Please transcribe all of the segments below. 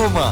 போமா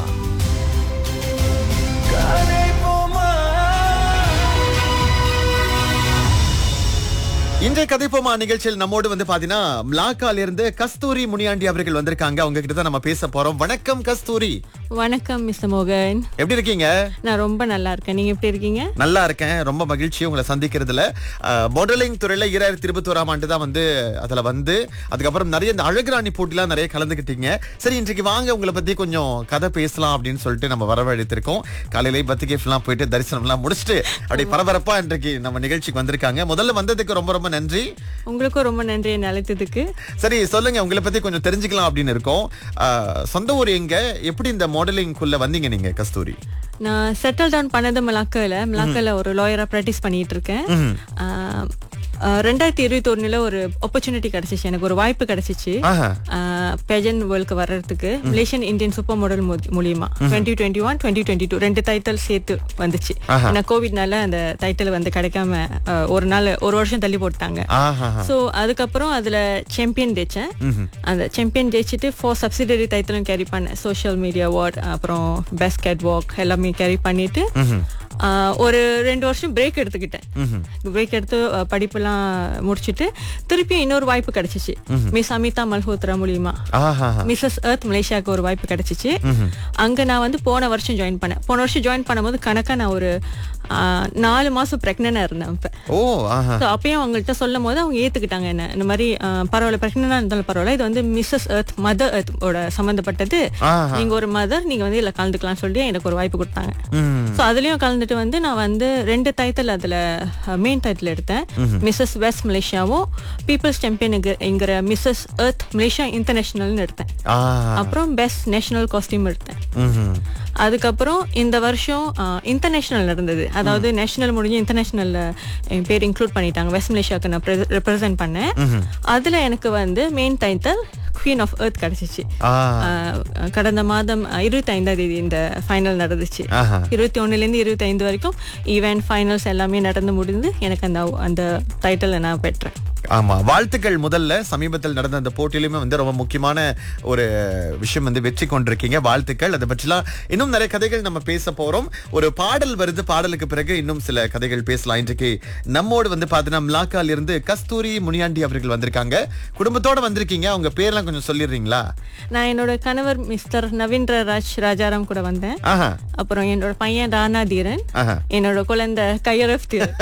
இன்றைய கதைப்போமா நிகழ்ச்சியில் நம்மோடு வந்து பாத்தீங்கன்னா மிளாக்கால இருந்து கஸ்தூரி முனியாண்டி அவர்கள் வந்திருக்காங்க அவங்க கிட்ட தான் நம்ம பேச போறோம் வணக்கம் கஸ்தூரி வணக்கம் மிஸ்டர் மோகன் எப்படி இருக்கீங்க நான் ரொம்ப நல்லா இருக்கேன் நீங்க எப்படி இருக்கீங்க நல்லா இருக்கேன் ரொம்ப மகிழ்ச்சி உங்களை சந்திக்கிறதுல மாடலிங் துறையில இரண்டாயிரத்தி இருபத்தி ஓராம் ஆண்டு தான் வந்து அதுல வந்து அதுக்கப்புறம் நிறைய இந்த அழகுராணி போட்டிலாம் நிறைய கலந்துக்கிட்டீங்க சரி இன்றைக்கு வாங்க உங்களை பத்தி கொஞ்சம் கதை பேசலாம் அப்படின்னு சொல்லிட்டு நம்ம வரவழைத்திருக்கோம் காலையில பத்திரிகை எல்லாம் போயிட்டு தரிசனம் எல்லாம் முடிச்சுட்டு அப்படி பரபரப்பா இன்றைக்கு நம்ம நிகழ்ச்சிக்கு வந்திருக்காங்க முதல்ல வந்ததுக்கு ரொம்ப ரொம்ப நன்றி உங்களுக்கும் ரொம்ப நன்றி என்னை அழைத்ததுக்கு சரி சொல்லுங்க உங்களை பத்தி கொஞ்சம் தெரிஞ்சுக்கலாம் அப்படின்னு இருக்கோம் அஹ், சொந்த ஊர் எங்க எப்படி இந்த மாடலிங்குள்ள வந்தீங்க நீங்க கஸ்தூரி நான் செட்டில் டவுன் பண்ணது மிளாக்கால மிளாக்கால ஒரு லாயரா ப்ராக்டிஸ் பண்ணிட்டு இருக்கேன் ஆஹ், ஆஹ், ரெண்டாயிரத்தி இருபத்தி ஒண்ணுல ஒரு ஆப்பர்ச்சுனிட்டி கிடைச்சிச்சு எனக்கு ஒரு வாய்ப்பு கிடைச்சிச்சு ஆஹா பெஜன் வேர்ல்டுக்கு வர்றதுக்கு மலேசியன் இந்தியன் சூப்பர் மாடல் மூலியமா twenty twenty one twenty twenty two ரெண்டு டைட்டில் சேர்த்து வந்துச்சு ஏன்னா கோவிட்னால அந்த டைட்டில் வந்து கிடைக்காம ஆஹ், ஒரு நாள் ஒரு வருஷம் தள்ளி போட்டாங்க ஆஹா சோ அதுக்கப்புறம் அதுல சாம்பியன் ஜெயிச்சேன் அந்த சாம்பியன் ஜெயிச்சுட்டு ஃபோர் சப்சிடரி டைட்டிலும் கேரி பண்ணேன் சோஷியல் மீடியா அவார்ட் அப்புறம் பெஸ்ட் கேட் வாக் எல்லாமே கேரி பண்ணிட்டு ஆஹ், ஒரு ரெண்டு வருஷம் பிரேக் எடுத்துக்கிட்டேன் பிரேக் எடுத்து ஆஹ், படிப்பெல்லாம் முடிச்சிட்டு திருப்பி இன்னொரு வாய்ப்பு கிடைச்சிச்சு மிஸ் அமிதா மல்ஹோத்ரா மூலியமா ஆஹா மிஸ்ஸஸ் எர்த் மலேசியாவுக்கு ஒரு வாய்ப்பு கிடைச்சிச்சு அங்க நான் வந்து போன வருஷம் ஜாயின் பண்ணேன் போன வருஷம் ஜாயின் பண்ணும்போது கணக்கா நான் ஒரு ஆஹ், நாலு மாசம் பிரெக்னனா இருந்தேன் அப்ப ஓ ஆஹா So, அப்பயும் அவங்கள்ட்ட சொல்லும் போது அவங்க ஏத்துக்கிட்டாங்க என்ன இந்த மாதிரி ஆஹ், பரவாயில்ல பிரெக்னண்டா இருந்தாலும் பரவாயில்ல இது வந்து மிஸ்ஸஸ் எர்த் மதர் எர்த் ஓட சம்பந்தப்பட்டது ஆஹா. நீங்க ஒரு மதர் நீங்க வந்து இதுல கலந்துக்கலாம் சொல்லி எனக்கு ஒரு வாய்ப்பு கொடுத்தாங்க ம் சோ அதுலயும் கலந்துட்டு வந்து நான் வந்து ரெண்டு டைட்டில் அதுல மெயின் டைட்டில் எடுத்தேன் மிஸ்ஸஸ் வெஸ்ட் மலேசியாவும் பீப்புள்ஸ் சாம்பியன்ங்கிற மிஸ்ஸஸ் எர்த் மலேசியா இன்டர்நேஷனல்னு எடுத்தேன் ஆ அப்புறம் பெஸ்ட் நேஷனல் காஸ்டியூம் எடுத்தேன் ம்ஹும். அதுக்கப்புறம் இந்த வருஷம் இன்டர்நேஷனல் நடந்தது அதாவது நேஷனல் முடிஞ்சு இன்டர்நேஷனல்ல என் பேர் இன்க்ளூட் பண்ணிட்டாங்க வெஸ்ட் மலேசியாவுக்கு நான் ரெப்ரசென்ட் பண்ணேன் அதுல எனக்கு வந்து main title queen of Earth கிடைச்சிச்சு ஆ ஆஹ் கடந்த மாதம் இருபத்தி ஐந்தாம் தேதி இந்த ஃபைனல் நடந்துச்சு ஆஹா. இருபத்தி ஒண்ணுல இருந்து இருபத்தி ஐந்து வரைக்கும் ஈவென்ட் ஃபைனல்ஸ் எல்லாமே நடந்து முடிந்து எனக்கு அந்த அந்த டைட்டில் நான் பெற்றேன் ஆமா வாழ்த்துக்கள் முதல்ல சமீபத்தில் நடந்த அந்த போட்டியிலுமே வந்து ரொம்ப முக்கியமான ஒரு விஷயம் வந்து வெற்றி கொண்டிருக்கீங்க வாழ்த்துக்கள் அதை பற்றிலாம் இன்னும் நிறைய கதைகள் நம்ம பேச போறோம் ஒரு பாடல் வருது பாடலுக்கு பிறகு இன்னும் சில கதைகள் பேசலாம் இன்றைக்கு நம்மோடு வந்து பாத்தீங்கன்னா மிளாக்கால இருந்து கஸ்தூரி முனியாண்டி அவர்கள் வந்திருக்காங்க குடும்பத்தோட வந்திருக்கீங்க அவங்க பேர்லாம் கொஞ்சம் சொல்லிடுறீங்களா நான் என்னோட கணவர் மிஸ்டர் நவீந்திர ராஜ் ராஜாராம் கூட வந்தேன் ஆஹா அப்புறம் என்னோட பையன் ராணா தீரன் ஆஹா என்னோட குழந்தை கையரஃப் தீரன்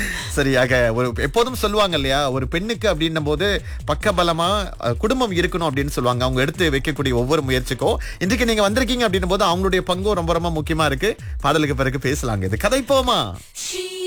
சரியாக ஒரு எப்போதும் சொல்லுவாங்க இல்லையா ஒரு பெண்ணுக்கு அப்படின்னும் போது பக்கபலமா அஹ், குடும்பம் இருக்கணும் அப்படின்னு சொல்லுவாங்க அவங்க எடுத்து வைக்கக்கூடிய ஒவ்வொரு முயற்சிக்கும் இன்றைக்கு நீங்க வந்திருக்கீங்க அப்படின்னும் போது அவங்களுடைய பங்கும் ரொம்ப ரொம்ப முக்கியமா இருக்கு பாடலுக்கு பிறகு பேசலாங்க இது கதை போமா She